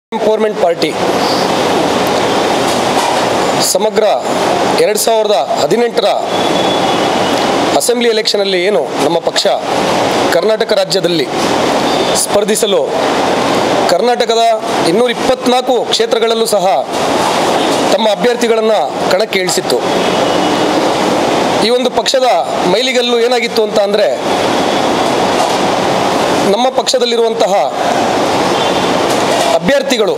Empowerment party ಸಮಗ್ರ ಎರಡು ಸಾವಿರದ ಹದಿನೆಂಟರ ಅಸೆಂಬ್ಲಿ ಎಲೆಕ್ಷನಲ್ಲಿ ಏನು ನಮ್ಮ ಪಕ್ಷ ಕರ್ನಾಟಕ ರಾಜ್ಯದಲ್ಲಿ ಸ್ಪರ್ಧಿಸಲು ಕರ್ನಾಟಕದ ಇನ್ನೂರ ಇಪ್ಪತ್ನಾಲ್ಕು ಕ್ಷೇತ್ರಗಳಲ್ಲೂ ಸಹ ತಮ್ಮ ಅಭ್ಯರ್ಥಿಗಳನ್ನು ಕಣಕ್ಕೆ ಇಳಿಸಿತ್ತು ಈ ಒಂದು ಪಕ್ಷದ ಮೈಲಿಗಲ್ಲು ಏನಾಗಿತ್ತು ಅಂತ ಅಂದರೆ ನಮ್ಮ ಪಕ್ಷದಲ್ಲಿರುವಂತಹ ಅಭ್ಯರ್ಥಿಗಳು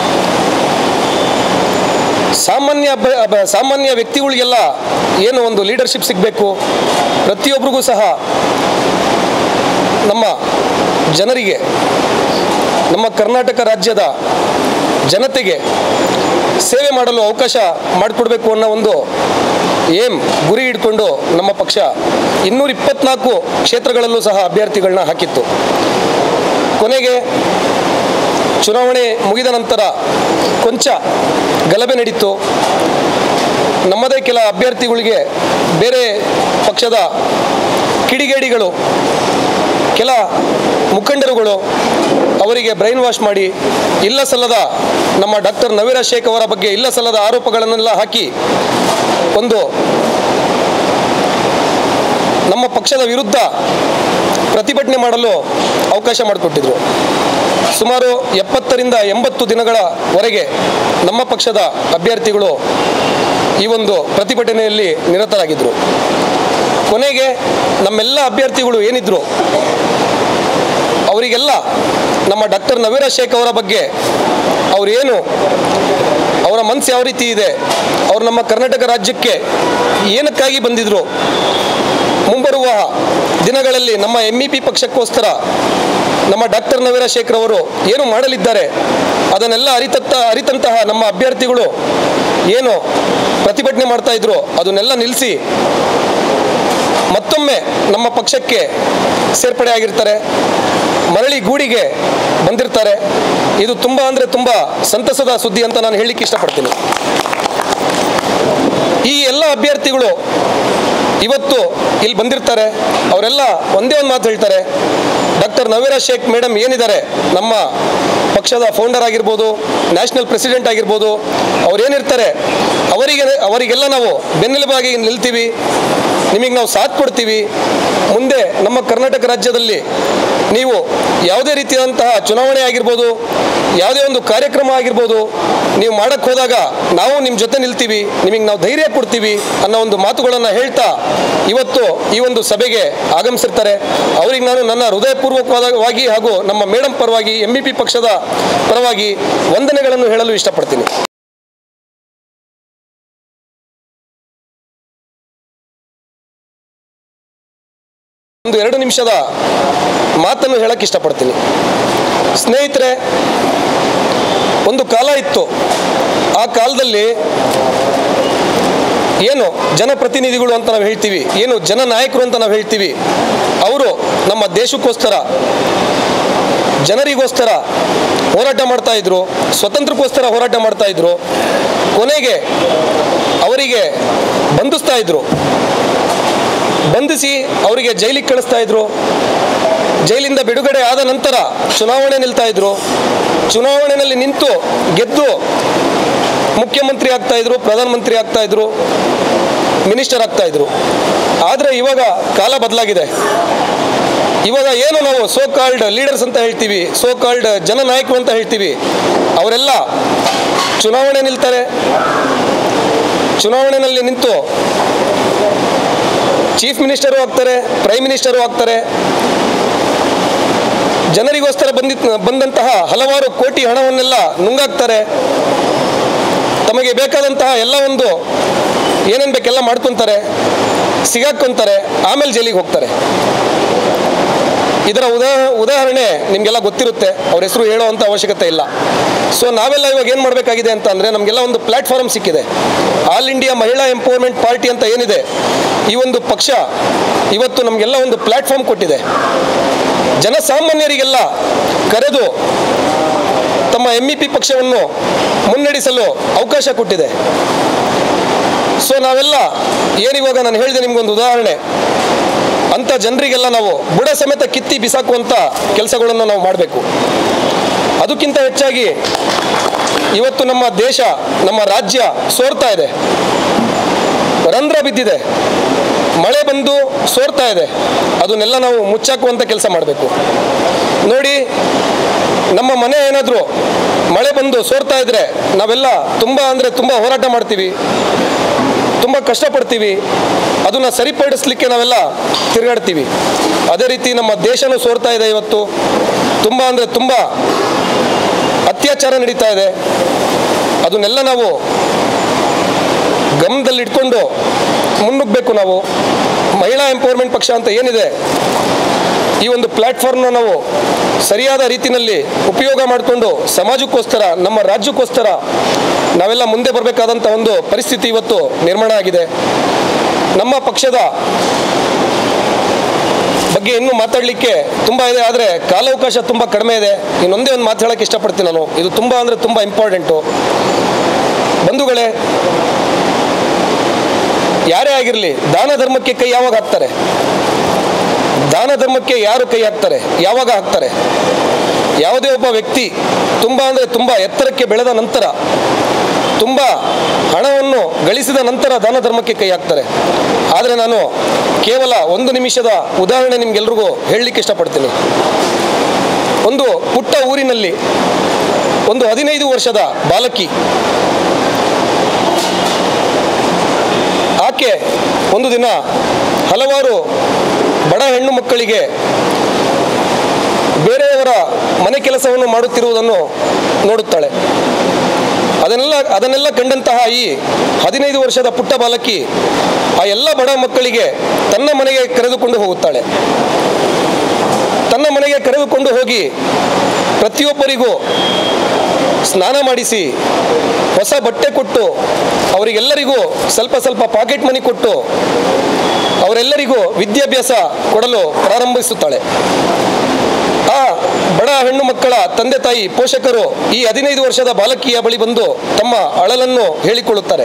ಸಾಮಾನ್ಯ ಅಭ್ಯ- ಅಭ- ಸಾಮಾನ್ಯ ವ್ಯಕ್ತಿಗಳಿಗೆಲ್ಲ ಏನು ಒಂದು ಲೀಡರ್ಶಿಪ್ ಸಿಗಬೇಕು ಪ್ರತಿಯೊಬ್ಬರಿಗೂ ಸಹ ನಮ್ಮ ಜನರಿಗೆ ನಮ್ಮ ಕರ್ನಾಟಕ ರಾಜ್ಯದ ಜನತೆಗೆ ಸೇವೆ ಮಾಡಲು ಅವಕಾಶ ಮಾಡಿಕೊಡ್ಬೇಕು ಅನ್ನೋ ಒಂದು ಏಮ್ ಗುರಿ ಇಟ್ಕೊಂಡು ನಮ್ಮ ಪಕ್ಷ ಇನ್ನೂರ ಇಪ್ಪತ್ನಾಲ್ಕು ಕ್ಷೇತ್ರಗಳಲ್ಲೂ ಸಹ ಅಭ್ಯರ್ಥಿಗಳನ್ನ ಹಾಕಿತ್ತು ಕೊನೆಗೆ ಚುನಾವಣೆ ಮುಗಿದ ನಂತರ ಕೊಂಚ ಗಲಭೆ ನಡೀತು ನಮ್ಮದೇ ಕೆಲ ಅಭ್ಯರ್ಥಿಗಳಿಗೆ ಬೇರೆ ಪಕ್ಷದ ಕಿಡಿಗೇಡಿಗಳು ಕೆಲ ಮುಖಂಡರುಗಳು ಅವರಿಗೆ ಬ್ರೈನ್ ವಾಶ್ ಮಾಡಿ ಇಲ್ಲ ಸಲ್ಲದ ನಮ್ಮ ಡಾಕ್ಟರ್ ನವೀರಾ ಶೇಖ್ ಅವರ ಬಗ್ಗೆ ಇಲ್ಲ ಸಲ್ಲದ ಆರೋಪಗಳನ್ನೆಲ್ಲ ಹಾಕಿ ಒಂದು ನಮ್ಮ ಪಕ್ಷದ ವಿರುದ್ಧ ಪ್ರತಿಭಟನೆ ಮಾಡಲು ಅವಕಾಶ ಮಾಡಿಕೊಟ್ಟಿದ್ರು ಸುಮಾರು ಎಪ್ಪತ್ತರಿಂದ ಎಂಬತ್ತು ದಿನಗಳವರೆಗೆ ನಮ್ಮ ಪಕ್ಷದ ಅಭ್ಯರ್ಥಿಗಳು ಈ ಒಂದು ಪ್ರತಿಭಟನೆಯಲ್ಲಿ ನಿರತರಾಗಿದ್ದರು ಕೊನೆಗೆ ನಮ್ಮೆಲ್ಲ ಅಭ್ಯರ್ಥಿಗಳು ಏನಿದ್ರು ಅವರಿಗೆಲ್ಲ ನಮ್ಮ ಡಾಕ್ಟರ್ ನವೀರಾ ಶೇಖ್ ಅವರ ಬಗ್ಗೆ ಅವರೇನು ಅವರ ಮನಸ್ಸು ಯಾವ ರೀತಿ ಇದೆ ಅವರು ನಮ್ಮ ಕರ್ನಾಟಕ ರಾಜ್ಯಕ್ಕೆ ಏನಕ್ಕಾಗಿ ಬಂದಿದ್ರು ಮುಂಬರುವ ದಿನಗಳಲ್ಲಿ ನಮ್ಮ ಎಂ ಇ ಪಿ ಪಕ್ಷಕ್ಕೋಸ್ಕರ ನಮ್ಮ ಡಾಕ್ಟರ್ ನವೀರಾ ಶೇಖರ್ ಅವರು ಏನು ಮಾಡಲಿದ್ದಾರೆ ಅದನ್ನೆಲ್ಲ ಅರಿತತ್ತ ಅರಿತಂತಹ ನಮ್ಮ ಅಭ್ಯರ್ಥಿಗಳು ಏನು ಪ್ರತಿಭಟನೆ ಮಾಡ್ತಾ ಇದ್ರು ಅದನ್ನೆಲ್ಲ ನಿಲ್ಲಿಸಿ ಮತ್ತೊಮ್ಮೆ ನಮ್ಮ ಪಕ್ಷಕ್ಕೆ ಸೇರ್ಪಡೆ ಆಗಿರ್ತಾರೆ ಮರಳಿ ಗೂಡಿಗೆ ಬಂದಿರ್ತಾರೆ ಇದು ತುಂಬ ಅಂದರೆ ತುಂಬ ಸಂತಸದ ಸುದ್ದಿ ಅಂತ ನಾನು ಹೇಳಲಿಕ್ಕೆ ಇಷ್ಟಪಡ್ತೀನಿ ಈ ಎಲ್ಲ ಅಭ್ಯರ್ಥಿಗಳು ಇವತ್ತು ಇಲ್ಲಿ ಬಂದಿರ್ತಾರೆ ಅವರೆಲ್ಲ ಒಂದೇ ಒಂದು ಮಾತು ಹೇಳ್ತಾರೆ ಡಾಕ್ಟರ್ ನವೀರಾ ಶೇಖ್ ಮೇಡಮ್ ಏನಿದ್ದಾರೆ ನಮ್ಮ ಪಕ್ಷದ ಫೌಂಡರ್ ಆಗಿರ್ಬೋದು ನ್ಯಾಷನಲ್ ಪ್ರೆಸಿಡೆಂಟ್ ಆಗಿರ್ಬೋದು ಅವ್ರೇನಿರ್ತಾರೆ ಅವರಿಗೆ ಅವರಿಗೆಲ್ಲ ನಾವು ಬೆನ್ನೆಲುಬಾಗಿ ನಿಲ್ತೀವಿ ನಿಮಗೆ ನಾವು ಸಾಥ್ ಕೊಡ್ತೀವಿ ಮುಂದೆ ನಮ್ಮ ಕರ್ನಾಟಕ ರಾಜ್ಯದಲ್ಲಿ ನೀವು ಯಾವುದೇ ರೀತಿಯಾದಂತಹ ಚುನಾವಣೆ ಆಗಿರ್ಬೋದು ಯಾವುದೇ ಒಂದು ಕಾರ್ಯಕ್ರಮ ಆಗಿರ್ಬೋದು ನೀವು ಮಾಡಕ್ಕೆ ಹೋದಾಗ ನಾವು ನಿಮ್ಮ ಜೊತೆ ನಿಲ್ತೀವಿ ನಿಮಗೆ ನಾವು ಧೈರ್ಯ ಕೊಡ್ತೀವಿ ಅನ್ನೋ ಒಂದು ಮಾತುಗಳನ್ನು ಹೇಳ್ತಾ ಇವತ್ತು ಈ ಒಂದು ಸಭೆಗೆ ಆಗಮಿಸಿರ್ತಾರೆ ಅವರಿಗೆ ನಾನು ನನ್ನ ಹೃದಯಪೂರ್ವಕವಾಗಿ ಹಾಗೂ ನಮ್ಮ ಮೇಡಮ್ ಪರವಾಗಿ ಎಂ ಬಿ ಪಿ ಪಕ್ಷದ ಪರವಾಗಿ ವಂದನೆಗಳನ್ನು ಹೇಳಲು ಇಷ್ಟಪಡ್ತೀನಿ ಒಂದು ಎರಡು ನಿಮಿಷದ ಮಾತನ್ನು ಹೇಳಕ್ಕೆ ಇಷ್ಟಪಡ್ತೀನಿ ಸ್ನೇಹಿತರೆ ಒಂದು ಕಾಲ ಇತ್ತು ಆ ಕಾಲದಲ್ಲಿ ಏನು ಜನಪ್ರತಿನಿಧಿಗಳು ಅಂತ ನಾವು ಹೇಳ್ತೀವಿ ಏನು ಜನನಾಯಕರು ಅಂತ ನಾವು ಹೇಳ್ತೀವಿ ಅವರು ನಮ್ಮ ದೇಶಕ್ಕೋಸ್ಕರ ಜನರಿಗೋಸ್ಕರ ಹೋರಾಟ ಮಾಡ್ತಾ ಇದ್ರು ಸ್ವತಂತ್ರಕ್ಕೋಸ್ಕರ ಹೋರಾಟ ಮಾಡ್ತಾ ಇದ್ರು ಕೊನೆಗೆ ಅವರಿಗೆ ಬಂಧಿಸ್ತಾ ಇದ್ರು ಬಂಧಿಸಿ ಅವರಿಗೆ ಜೈಲಿಗೆ ಕಳಿಸ್ತಾ ಇದ್ರು ಜೈಲಿಂದ ಬಿಡುಗಡೆ ಆದ ನಂತರ ಚುನಾವಣೆ ನಿಲ್ತಾ ಇದ್ರು ಚುನಾವಣೆಯಲ್ಲಿ ನಿಂತು ಗೆದ್ದು ಮುಖ್ಯಮಂತ್ರಿ ಆಗ್ತಾ ಇದ್ರು ಪ್ರಧಾನಮಂತ್ರಿ ಆಗ್ತಾ ಇದ್ರು ಮಿನಿಸ್ಟರ್ ಆಗ್ತಾ ಇದ್ರು ಆದರೆ ಇವಾಗ ಕಾಲ ಬದಲಾಗಿದೆ ಇವಾಗ ಏನು ನಾವು ಸೋ ಕಾಲ್ಡ್ ಲೀಡರ್ಸ್ ಅಂತ ಹೇಳ್ತೀವಿ ಸೋ ಕಾಲ್ಡ್ ಜನನಾಯಕರು ಅಂತ ಹೇಳ್ತೀವಿ ಅವರೆಲ್ಲ ಚುನಾವಣೆ ನಿಲ್ತಾರೆ ಚುನಾವಣೆಯಲ್ಲಿ ನಿಂತು ಚೀಫ್ ಮಿನಿಸ್ಟರು ಆಗ್ತಾರೆ ಪ್ರೈಮ್ ಮಿನಿಸ್ಟರು ಆಗ್ತಾರೆ ಜನರಿಗೋಸ್ಕರ ಬಂದಿತ್ ಬಂದಂತಹ ಹಲವಾರು ಕೋಟಿ ಹಣವನ್ನೆಲ್ಲ ನುಂಗಾಕ್ತಾರೆ ತಮಗೆ ಬೇಕಾದಂತಹ ಎಲ್ಲ ಒಂದು ಏನೇನು ಬೇಕೆಲ್ಲ ಮಾಡ್ಕೊತಾರೆ ಸಿಗಾಕೊಂತಾರೆ ಆಮೇಲೆ ಜೈಲಿಗೆ ಹೋಗ್ತಾರೆ ಇದರ ಉದಾ ಉದಾಹರಣೆ ನಿಮಗೆಲ್ಲ ಗೊತ್ತಿರುತ್ತೆ ಅವ್ರ ಹೆಸರು ಹೇಳುವಂಥ ಅವಶ್ಯಕತೆ ಇಲ್ಲ ಸೊ ನಾವೆಲ್ಲ ಇವಾಗ ಏನು ಮಾಡಬೇಕಾಗಿದೆ ಅಂತ ಅಂದರೆ ನಮಗೆಲ್ಲ ಒಂದು ಪ್ಲ್ಯಾಟ್ಫಾರ್ಮ್ ಸಿಕ್ಕಿದೆ all India Mahila empowerment party ಅಂತ ಏನಿದೆ ಈ ಒಂದು ಪಕ್ಷ ಇವತ್ತು ನಮಗೆಲ್ಲ ಒಂದು ಪ್ಲ್ಯಾಟ್ಫಾರ್ಮ್ ಕೊಟ್ಟಿದೆ ಜನಸಾಮಾನ್ಯರಿಗೆಲ್ಲ ಕರೆದು ತಮ್ಮ ಎಂ ಇ ಪಿ ಪಕ್ಷವನ್ನು ಮುನ್ನಡೆಸಲು ಅವಕಾಶ ಕೊಟ್ಟಿದೆ ಸೊ ನಾವೆಲ್ಲ ಏನಿವಾಗ ನಾನು ಹೇಳಿದೆ ನಿಮ್ಗೊಂದು ಉದಾಹರಣೆ ಅಂಥ ಜನರಿಗೆಲ್ಲ ನಾವು ಬುಡ ಸಮೇತ ಕಿತ್ತಿ ಬಿಸಾಕುವಂಥ ಕೆಲಸಗಳನ್ನು ನಾವು ಮಾಡಬೇಕು ಅದಕ್ಕಿಂತ ಹೆಚ್ಚಾಗಿ ಇವತ್ತು ನಮ್ಮ ದೇಶ ನಮ್ಮ ರಾಜ್ಯ ಸೋರ್ತಾ ಇದೆ ರಂಧ್ರ ಬಿದ್ದಿದೆ ಮಳೆ ಬಂದು ಸೋರ್ತಾ ಇದೆ ಅದನ್ನೆಲ್ಲ ನಾವು ಮುಚ್ಚಾಕುವಂಥ ಕೆಲಸ ಮಾಡಬೇಕು ನೋಡಿ ನಮ್ಮ ಮನೆ ಏನಾದರೂ ಮಳೆ ಬಂದು ಸೋರ್ತಾ ಇದ್ರೆ ನಾವೆಲ್ಲ ತುಂಬ ಅಂದರೆ ತುಂಬ ಹೋರಾಟ ಮಾಡ್ತೀವಿ ತುಂಬ ಕಷ್ಟಪಡ್ತೀವಿ ಅದನ್ನು ಸರಿಪಡಿಸ್ಲಿಕ್ಕೆ ನಾವೆಲ್ಲ ತಿರುಗಾಡ್ತೀವಿ ಅದೇ ರೀತಿ ನಮ್ಮ ದೇಶನೂ ಸೋರ್ತಾ ಇದೆ ಇವತ್ತು ತುಂಬ ಅಂದರೆ ತುಂಬ ಅತ್ಯಾಚಾರ ನಡೀತಾ ಇದೆ ಅದನ್ನೆಲ್ಲ ನಾವು ಗಮನದಲ್ಲಿಟ್ಕೊಂಡು ಮುನ್ನುಗ್ಗಬೇಕು ನಾವು ಮಹಿಳಾ ಎಂಪವರ್ಮೆಂಟ್ ಪಕ್ಷ ಅಂತ ಏನಿದೆ ಈ ಒಂದು ಪ್ಲ್ಯಾಟ್ಫಾರ್ಮ್ನ ನಾವು ಸರಿಯಾದ ರೀತಿಯಲ್ಲಿ ಉಪಯೋಗ ಮಾಡಿಕೊಂಡು ಸಮಾಜಕ್ಕೋಸ್ಕರ ನಮ್ಮ ರಾಜ್ಯಕ್ಕೋಸ್ಕರ ನಾವೆಲ್ಲ ಮುಂದೆ ಬರಬೇಕಾದಂಥ ಒಂದು ಪರಿಸ್ಥಿತಿ ಇವತ್ತು ನಿರ್ಮಾಣ ಆಗಿದೆ ನಮ್ಮ ಪಕ್ಷದ ಬಗ್ಗೆ ಇನ್ನೂ ಮಾತಾಡಲಿಕ್ಕೆ ತುಂಬ ಇದೆ ಆದರೆ ಕಾಲಾವಕಾಶ ತುಂಬ ಕಡಿಮೆ ಇದೆ ಇನ್ನೊಂದೇ ಒಂದು ಮಾತು ಹೇಳೋಕ್ಕೆ ಇಷ್ಟಪಡ್ತೀನಿ ನಾನು ಇದು ತುಂಬ ಅಂದರೆ ತುಂಬ ಇಂಪಾರ್ಟೆಂಟು ಬಂಧುಗಳೇ ಯಾರೇ ಆಗಿರಲಿ ದಾನ ಧರ್ಮಕ್ಕೆ ಕೈ ಯಾವಾಗ ಹಾಕ್ತಾರೆ ದಾನ ಧರ್ಮಕ್ಕೆ ಯಾರು ಕೈ ಹಾಕ್ತಾರೆ ಯಾವಾಗ ಹಾಕ್ತಾರೆ ಯಾವುದೇ ಒಬ್ಬ ವ್ಯಕ್ತಿ ತುಂಬ ಅಂದರೆ ತುಂಬ ಎತ್ತರಕ್ಕೆ ಬೆಳೆದ ನಂತರ ತುಂಬ ಹಣವನ್ನು ಗಳಿಸಿದ ನಂತರ ದಾನ ಧರ್ಮಕ್ಕೆ ಕೈ ಹಾಕ್ತಾರೆ ಆದರೆ ನಾನು ಕೇವಲ ಒಂದು ನಿಮಿಷದ ಉದಾಹರಣೆ ನಿಮ್ಗೆಲ್ರಿಗೂ ಹೇಳಲಿಕ್ಕೆ ಇಷ್ಟಪಡ್ತೀನಿ ಒಂದು ಪುಟ್ಟ ಊರಿನಲ್ಲಿ ಒಂದು ಹದಿನೈದು ವರ್ಷದ ಬಾಲಕಿ ಆಕೆ ಒಂದು ದಿನ ಹಲವಾರು ಬಡ ಹೆಣ್ಣು ಮಕ್ಕಳಿಗೆ ಬೇರೆಯವರ ಮನೆ ಕೆಲಸವನ್ನು ಮಾಡುತ್ತಿರುವುದನ್ನು ನೋಡುತ್ತಾಳೆ ಅದನ್ನೆಲ್ಲ ಅದನ್ನೆಲ್ಲ ಕಂಡಂತಹ ಈ ಹದಿನೈದು ವರ್ಷದ ಪುಟ್ಟ ಬಾಲಕಿ ಆ ಎಲ್ಲ ಬಡ ಮಕ್ಕಳಿಗೆ ತನ್ನ ಮನೆಗೆ ಕರೆದುಕೊಂಡು ಹೋಗುತ್ತಾಳೆ ತನ್ನ ಮನೆಗೆ ಕರೆದುಕೊಂಡು ಹೋಗಿ ಪ್ರತಿಯೊಬ್ಬರಿಗೂ ಸ್ನಾನ ಮಾಡಿಸಿ ಹೊಸ ಬಟ್ಟೆ ಕೊಟ್ಟು ಅವರಿಗೆಲ್ಲರಿಗೂ ಸ್ವಲ್ಪ ಸ್ವಲ್ಪ ಪಾಕೆಟ್ ಮನಿ ಕೊಟ್ಟು ಅವರೆಲ್ಲರಿಗೂ ವಿದ್ಯಾಭ್ಯಾಸ ಕೊಡಲು ಪ್ರಾರಂಭಿಸುತ್ತಾಳೆ ಆ ಬಡ ಹೆಣ್ಣು ಮಕ್ಕಳ ತಂದೆ ತಾಯಿ ಪೋಷಕರು ಈ ಹದಿನೈದು ವರ್ಷದ ಬಾಲಕಿಯ ಬಳಿ ಬಂದು ತಮ್ಮ ಅಳಲನ್ನು ಹೇಳಿಕೊಳ್ಳುತ್ತಾರೆ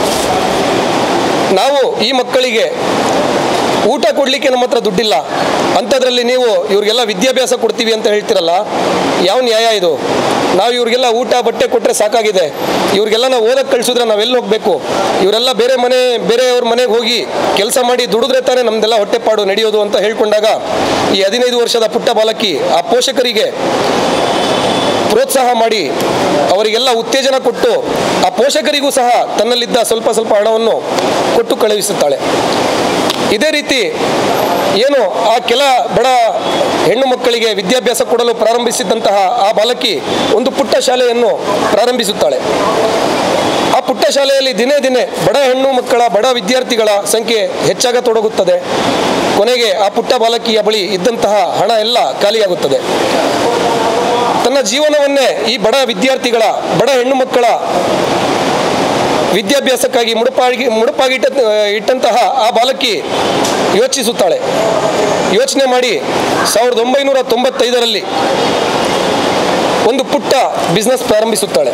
ನಾವು ಈ ಮಕ್ಕಳಿಗೆ ಊಟ ಕೊಡಲಿಕ್ಕೆ ನಮ್ಮ ಹತ್ರ ದುಡ್ಡಿಲ್ಲ ಅಂಥದ್ರಲ್ಲಿ ನೀವು ಇವ್ರಿಗೆಲ್ಲ ವಿದ್ಯಾಭ್ಯಾಸ ಕೊಡ್ತೀವಿ ಅಂತ ಹೇಳ್ತಿರಲ್ಲ ಯಾವ ನ್ಯಾಯ ಇದು ನಾವು ಇವ್ರಿಗೆಲ್ಲ ಊಟ ಬಟ್ಟೆ ಕೊಟ್ಟರೆ ಸಾಕಾಗಿದೆ ಇವ್ರಿಗೆಲ್ಲ ನಾವು ಓದಕ್ಕೆ ಕಳಿಸಿದ್ರೆ ನಾವೆಲ್ಲಿ ಹೋಗಬೇಕು ಇವರೆಲ್ಲ ಬೇರೆ ಮನೆ ಬೇರೆಯವ್ರ ಮನೆಗೆ ಹೋಗಿ ಕೆಲಸ ಮಾಡಿ ದುಡಿದ್ರೆ ತಾನೇ ನಮ್ದೆಲ್ಲ ಹೊಟ್ಟೆಪಾಡು ನಡೆಯೋದು ಅಂತ ಹೇಳ್ಕೊಂಡಾಗ ಈ ಹದಿನೈದು ವರ್ಷದ ಪುಟ್ಟ ಬಾಲಕಿ ಆ ಪೋಷಕರಿಗೆ ಪ್ರೋತ್ಸಾಹ ಮಾಡಿ ಅವರಿಗೆಲ್ಲ ಉತ್ತೇಜನ ಕೊಟ್ಟು ಆ ಪೋಷಕರಿಗೂ ಸಹ ತನ್ನಲ್ಲಿದ್ದ ಸ್ವಲ್ಪ ಸ್ವಲ್ಪ ಹಣವನ್ನು ಕೊಟ್ಟು ಕಳುಹಿಸುತ್ತಾಳೆ ಇದೇ ರೀತಿ ಏನು ಆ ಕೆಲ ಬಡ ಹೆಣ್ಣು ಮಕ್ಕಳಿಗೆ ವಿದ್ಯಾಭ್ಯಾಸ ಕೊಡಲು ಪ್ರಾರಂಭಿಸಿದಂತಹ ಆ ಬಾಲಕಿ ಒಂದು ಪುಟ್ಟ ಶಾಲೆಯನ್ನು ಪ್ರಾರಂಭಿಸುತ್ತಾಳೆ ಆ ಪುಟ್ಟ ಶಾಲೆಯಲ್ಲಿ ದಿನೇ ದಿನೇ ಬಡ ಹೆಣ್ಣು ಮಕ್ಕಳ ಬಡ ವಿದ್ಯಾರ್ಥಿಗಳ ಸಂಖ್ಯೆ ಹೆಚ್ಚಾಗತೊಡಗುತ್ತದೆ ಕೊನೆಗೆ ಆ ಪುಟ್ಟ ಬಾಲಕಿಯ ಬಳಿ ಇದ್ದಂತಹ ಹಣ ಎಲ್ಲ ಖಾಲಿಯಾಗುತ್ತದೆ ತನ್ನ ಜೀವನವನ್ನೇ ಈ ಬಡ ವಿದ್ಯಾರ್ಥಿಗಳ ಬಡ ಹೆಣ್ಣು ಮಕ್ಕಳ ವಿದ್ಯಾಭ್ಯಾಸಕ್ಕಾಗಿ ಮುಡುಪಾಗಿ ಮುಡುಪಾಗಿಟ್ಟ ಇಟ್ಟಂತಹ ಆ ಬಾಲಕಿ ಯೋಚಿಸುತ್ತಾಳೆ ಯೋಚನೆ ಮಾಡಿ ಸಾವಿರದ ಒಂಬೈನೂರ ತೊಂಬತ್ತೈದರಲ್ಲಿ ಒಂದು ಪುಟ್ಟ ಬಿಸ್ನೆಸ್ ಪ್ರಾರಂಭಿಸುತ್ತಾಳೆ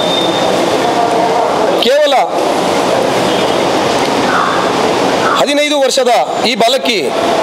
ಕೇವಲ ಹದಿನೈದು ವರ್ಷದ ಈ ಬಾಲಕಿ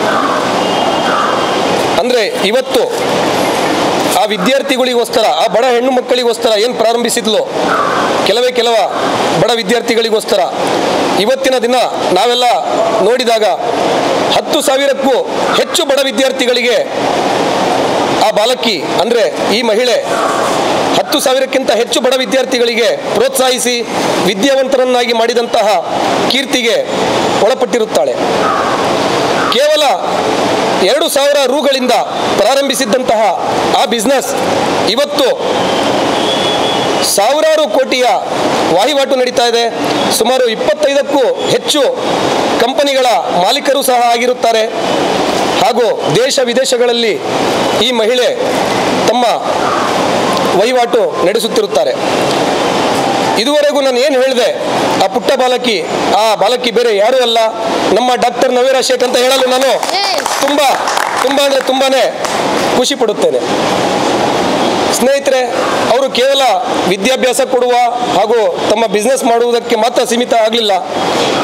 ಅಂದರೆ ಇವತ್ತು ಆ ವಿದ್ಯಾರ್ಥಿಗಳಿಗೋಸ್ಕರ ಆ ಬಡ ಹೆಣ್ಣು ಮಕ್ಕಳಿಗೋಸ್ಕರ ಏನು ಪ್ರಾರಂಭಿಸಿದ್ಲು ಕೆಲವೇ ಕೆಲವ ಬಡ ವಿದ್ಯಾರ್ಥಿಗಳಿಗೋಸ್ಕರ ಇವತ್ತಿನ ದಿನ ನಾವೆಲ್ಲ ನೋಡಿದಾಗ ಹತ್ತು ಸಾವಿರಕ್ಕೂ ಹೆಚ್ಚು ಬಡ ವಿದ್ಯಾರ್ಥಿಗಳಿಗೆ ಆ ಬಾಲಕಿ ಅಂದರೆ ಈ ಮಹಿಳೆ ಹತ್ತು ಸಾವಿರಕ್ಕಿಂತ ಹೆಚ್ಚು ಬಡ ವಿದ್ಯಾರ್ಥಿಗಳಿಗೆ ಪ್ರೋತ್ಸಾಹಿಸಿ ವಿದ್ಯಾವಂತರನ್ನಾಗಿ ಮಾಡಿದಂತಹ ಕೀರ್ತಿಗೆ ಒಳಪಟ್ಟಿರುತ್ತಾಳೆ ಕೇವಲ ಎರಡು ಸಾವಿರ ರೂಗಳಿಂದ ಪ್ರಾರಂಭಿಸಿದ್ದಂತಹ ಆ ಬಿಸ್ನೆಸ್ ಇವತ್ತು ಸಾವಿರಾರು ಕೋಟಿಯ ವಹಿವಾಟು ನಡೀತಾ ಇದೆ ಸುಮಾರು ಇಪ್ಪತ್ತೈದಕ್ಕೂ ಹೆಚ್ಚು ಕಂಪನಿಗಳ ಮಾಲೀಕರು ಸಹ ಆಗಿರುತ್ತಾರೆ ಹಾಗೂ ದೇಶ ವಿದೇಶಗಳಲ್ಲಿ ಈ ಮಹಿಳೆ ತಮ್ಮ ವಹಿವಾಟು ನಡೆಸುತ್ತಿರುತ್ತಾರೆ ಇದುವರೆಗೂ ನಾನು ಏನು ಹೇಳಿದೆ ಆ ಪುಟ್ಟ ಬಾಲಕಿ ಆ ಬಾಲಕಿ ಬೇರೆ ಯಾರೂ ಅಲ್ಲ ನಮ್ಮ ಡಾಕ್ಟರ್ ನವೀರಾ ಶೇಖ್ ಅಂತ ಹೇಳಲು ನಾನು ತುಂಬ ತುಂಬ ಅಂದರೆ ತುಂಬಾನೇ ಖುಷಿ ಪಡುತ್ತೇನೆ ಸ್ನೇಹಿತರೆ ಅವರು ಕೇವಲ ವಿದ್ಯಾಭ್ಯಾಸ ಕೊಡುವ ಹಾಗೂ ತಮ್ಮ ಬಿಸ್ನೆಸ್ ಮಾಡುವುದಕ್ಕೆ ಮಾತ್ರ ಸೀಮಿತ ಆಗಲಿಲ್ಲ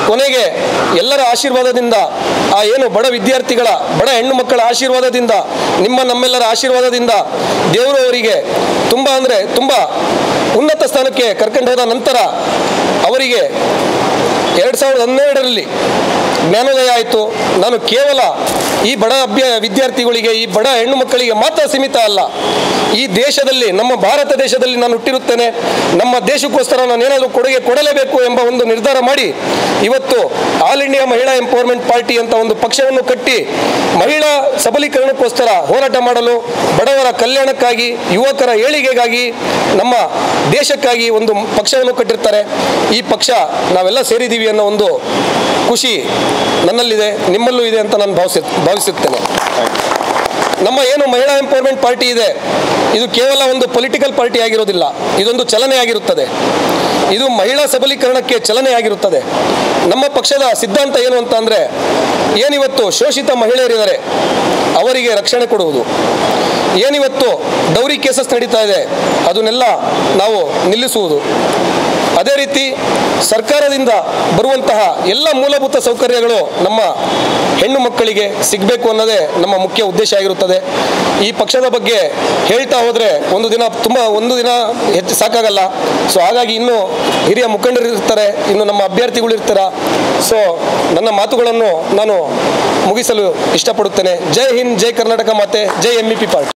ಕೊನೆಗೆ ಎಲ್ಲರ ಆಶೀರ್ವಾದದಿಂದ ಆ ಏನು ಬಡ ವಿದ್ಯಾರ್ಥಿಗಳ ಬಡ ಹೆಣ್ಣು ಮಕ್ಕಳ ಆಶೀರ್ವಾದದಿಂದ ನಿಮ್ಮ ನಮ್ಮೆಲ್ಲರ ಆಶೀರ್ವಾದದಿಂದ ದೇವರು ಅವರಿಗೆ ತುಂಬ ಅಂದರೆ ತುಂಬ ಉನ್ನತ ಸ್ಥಾನಕ್ಕೆ ಕರ್ಕೊಂಡು ಹೋದ ನಂತರ ಅವರಿಗೆ ಎರಡು ಸಾವಿರದ ಹನ್ನೆರಡರಲ್ಲಿ ಜ್ಞಾನೋದಯ ಆಯಿತು ನಾನು ಕೇವಲ ಈ ಬಡ ಅಭ್ಯ ವಿದ್ಯಾರ್ಥಿಗಳಿಗೆ ಈ ಬಡ ಹೆಣ್ಣು ಮಕ್ಕಳಿಗೆ ಮಾತ್ರ ಸೀಮಿತ ಅಲ್ಲ ಈ ದೇಶದಲ್ಲಿ ನಮ್ಮ ಭಾರತ ದೇಶದಲ್ಲಿ ನಾನು ಹುಟ್ಟಿರುತ್ತೇನೆ ನಮ್ಮ ದೇಶಕ್ಕೋಸ್ಕರ ನಾನು ಏನಾದರೂ ಕೊಡುಗೆ ಕೊಡಲೇಬೇಕು ಎಂಬ ಒಂದು ನಿರ್ಧಾರ ಮಾಡಿ ಇವತ್ತು all India Mahila empowerment party ಅಂತ ಒಂದು ಪಕ್ಷವನ್ನು ಕಟ್ಟಿ ಮಹಿಳಾ ಸಬಲೀಕರಣಕ್ಕೋಸ್ಕರ ಹೋರಾಟ ಮಾಡಲು ಬಡವರ ಕಲ್ಯಾಣಕ್ಕಾಗಿ ಯುವಕರ ಏಳಿಗೆಗಾಗಿ ನಮ್ಮ ದೇಶಕ್ಕಾಗಿ ಒಂದು ಪಕ್ಷವನ್ನು ಕಟ್ಟಿರ್ತಾರೆ ಈ ಪಕ್ಷ ನಾವೆಲ್ಲ ಸೇರಿದ್ದೀವಿ ಅನ್ನೋ ಒಂದು ಖುಷಿ ನನ್ನಲ್ಲಿದೆ ನಿಮ್ಮಲ್ಲೂ ಇದೆ ಅಂತ ನಾನು ಭಾವಿಸಿ ಭಾವಿಸುತ್ತೇನೆ ನಮ್ಮ ಏನು ಮಹಿಳಾ ಎಂಪವರ್ಮೆಂಟ್ ಪಾರ್ಟಿ ಇದೆ ಇದು ಕೇವಲ ಒಂದು ಪೊಲಿಟಿಕಲ್ ಪಾರ್ಟಿ ಆಗಿರೋದಿಲ್ಲ ಇದೊಂದು ಚಲನೆ ಆಗಿರುತ್ತದೆ ಇದು ಮಹಿಳಾ ಸಬಲೀಕರಣಕ್ಕೆ ಚಲನೆ ಆಗಿರುತ್ತದೆ ನಮ್ಮ ಪಕ್ಷದ ಸಿದ್ಧಾಂತ ಏನು ಅಂತ ಅಂದರೆ ಏನಿವತ್ತು ಶೋಷಿತ ಮಹಿಳೆಯರಿದ್ದಾರೆ ಅವರಿಗೆ ರಕ್ಷಣೆ ಕೊಡುವುದು ಏನಿವತ್ತು ಡೌರಿ ಕೇಸಸ್ ನಡೀತಾ ಇದೆ ಅದನ್ನೆಲ್ಲ ನಾವು ನಿಲ್ಲಿಸುವುದು ಅದೇ ರೀತಿ ಸರ್ಕಾರದಿಂದ ಬರುವಂತಹ ಎಲ್ಲ ಮೂಲಭೂತ ಸೌಕರ್ಯಗಳು ನಮ್ಮ ಹೆಣ್ಣು ಮಕ್ಕಳಿಗೆ ಸಿಗಬೇಕು ಅನ್ನೋದೇ ನಮ್ಮ ಮುಖ್ಯ ಉದ್ದೇಶ ಆಗಿರುತ್ತದೆ ಈ ಪಕ್ಷದ ಬಗ್ಗೆ ಹೇಳ್ತಾ ಹೋದರೆ ಒಂದು ದಿನ ತುಂಬ ಒಂದು ದಿನ ಹೆಚ್ಚು ಸಾಕಾಗಲ್ಲ ಸೊ ಹಾಗಾಗಿ ಇನ್ನೂ ಹಿರಿಯ ಮುಖಂಡರು ಇರ್ತಾರೆ ಇನ್ನು ನಮ್ಮ ಅಭ್ಯರ್ಥಿಗಳು ಇರ್ತಾರ ಸೊ ನನ್ನ ಮಾತುಗಳನ್ನು ನಾನು ಮುಗಿಸಲು ಇಷ್ಟಪಡುತ್ತೇನೆ ಜೈ ಹಿಂದ್ ಜೈ ಕರ್ನಾಟಕ ಮಾತೆ ಜೈ ಎಂ ಇ ಪಿ ಪಾರ್ಟಿ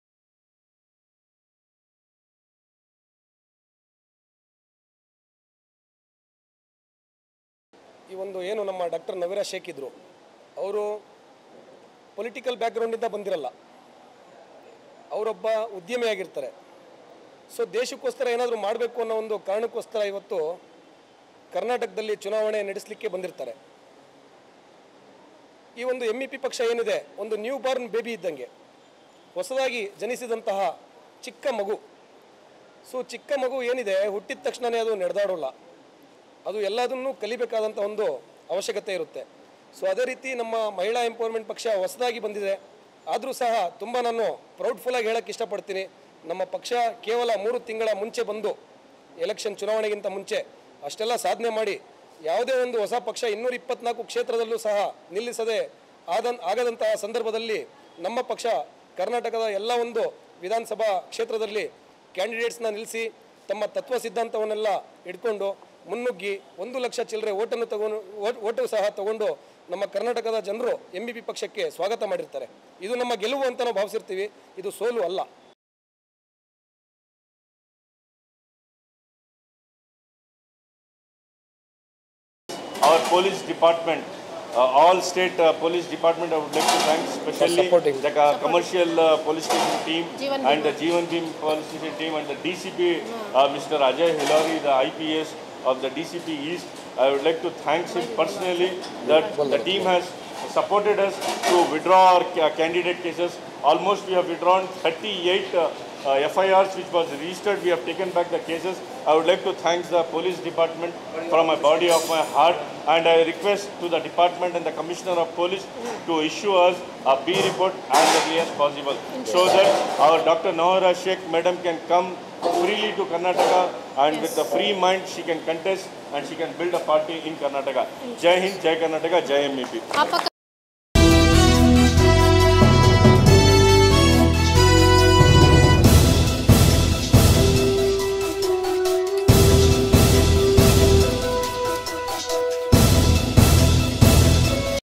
ಈ ಒಂದು ಏನು ನಮ್ಮ ಡಾಕ್ಟರ್ ನವೀರಾ ಶೇಖ್ ಇದ್ರು ಅವರು ಪೊಲಿಟಿಕಲ್ ಬ್ಯಾಕ್ಗ್ರೌಂಡಿಂದ ಬಂದಿರಲ್ಲ ಅವರೊಬ್ಬ ಉದ್ಯಮಿಯಾಗಿರ್ತಾರೆ ಸೊ ದೇಶಕ್ಕೋಸ್ಕರ ಏನಾದರೂ ಮಾಡಬೇಕು ಅನ್ನೋ ಒಂದು ಕಾರಣಕ್ಕೋಸ್ಕರ ಇವತ್ತು ಕರ್ನಾಟಕದಲ್ಲಿ ಚುನಾವಣೆ ನಡೆಸಲಿಕ್ಕೆ ಬಂದಿರ್ತಾರೆ ಈ ಒಂದು ಎಂ ಇ ಪಿ ಪಕ್ಷ ಏನಿದೆ ಒಂದು ನ್ಯೂ ಬಾರ್ನ್ ಬೇಬಿ ಇದ್ದಂಗೆ ಹೊಸದಾಗಿ ಜನಿಸಿದಂತಹ ಚಿಕ್ಕ ಮಗು ಸೊ ಚಿಕ್ಕ ಮಗು ಏನಿದೆ ಹುಟ್ಟಿದ ತಕ್ಷಣವೇ ಅದು ನಡೆದಾಡೋಲ್ಲ ಅದು ಎಲ್ಲದನ್ನೂ ಕಲಿಬೇಕಾದಂಥ ಒಂದು ಅವಶ್ಯಕತೆ ಇರುತ್ತೆ ಸೊ ಅದೇ ರೀತಿ ನಮ್ಮ ಮಹಿಳಾ ಎಂಪವರ್ಮೆಂಟ್ ಪಕ್ಷ ಹೊಸದಾಗಿ ಬಂದಿದೆ ಆದರೂ ಸಹ ತುಂಬ ನಾನು ಪ್ರೌಡ್ಫುಲ್ಲಾಗಿ ಹೇಳಕ್ಕೆ ಇಷ್ಟಪಡ್ತೀನಿ ನಮ್ಮ ಪಕ್ಷ ಕೇವಲ ಮೂರು ತಿಂಗಳ ಮುಂಚೆ ಬಂದು ಎಲೆಕ್ಷನ್ ಚುನಾವಣೆಗಿಂತ ಮುಂಚೆ ಅಷ್ಟೆಲ್ಲ ಸಾಧನೆ ಮಾಡಿ ಯಾವುದೇ ಒಂದು ಹೊಸ ಪಕ್ಷ ಇನ್ನೂರ ಇಪ್ಪತ್ನಾಲ್ಕು ಕ್ಷೇತ್ರದಲ್ಲೂ ಸಹ ನಿಲ್ಲಿಸದೆ ಆದ ಆಗದಂತಹ ಸಂದರ್ಭದಲ್ಲಿ ನಮ್ಮ ಪಕ್ಷ ಕರ್ನಾಟಕದ ಎಲ್ಲ ಒಂದು ವಿಧಾನಸಭಾ ಕ್ಷೇತ್ರದಲ್ಲಿ ಕ್ಯಾಂಡಿಡೇಟ್ಸ್ನ ನಿಲ್ಲಿಸಿ ತಮ್ಮ ತತ್ವ ಸಿದ್ಧಾಂತವನ್ನೆಲ್ಲ ಇಟ್ಕೊಂಡು ಮುನ್ನುಗ್ಗಿ ಒಂದು ಲಕ್ಷ ಚಿಲ್ಲರೆ ಓಟನ್ನು ತಗೊಂಡು ಓಟು ಸಹ ತಗೊಂಡು ನಮ್ಮ ಕರ್ನಾಟಕದ ಜನರು ಎಂ ಬಿ ಪಿ ಪಕ್ಷಕ್ಕೆ ಸ್ವಾಗತ ಮಾಡಿರ್ತಾರೆ ಇದು ನಮ್ಮ ಗೆಲುವು ಅಂತ ನಾವು ಭಾವಿಸಿರ್ತೀವಿ ಇದು ಸೋಲು ಅಲ್ಲ our police department, uh, all state uh, police department, I would like to thank especially supporting. the uh, commercial uh, police station team Jeevan and the Jeevan Beam police station team and the DCP, uh, Mr. Ajay Hilary, the IPS of the DCP East. I would like to thank him personally that the team has supported us to withdraw our ca- candidate cases. Almost we have withdrawn 38 uh, uh, FIRs which was registered. We have taken back the cases. I would like to thank the police department from my body of my heart and I request to the department and the commissioner of police to issue us a B report as early as possible so that our Dr. Nohara Sheikh madam can come freely to Karnataka and with a free mind she can contest and she can build a party in Karnataka. Jai Hind, Jai Karnataka, Jai MEP. ಆ ಪಕ್ಕ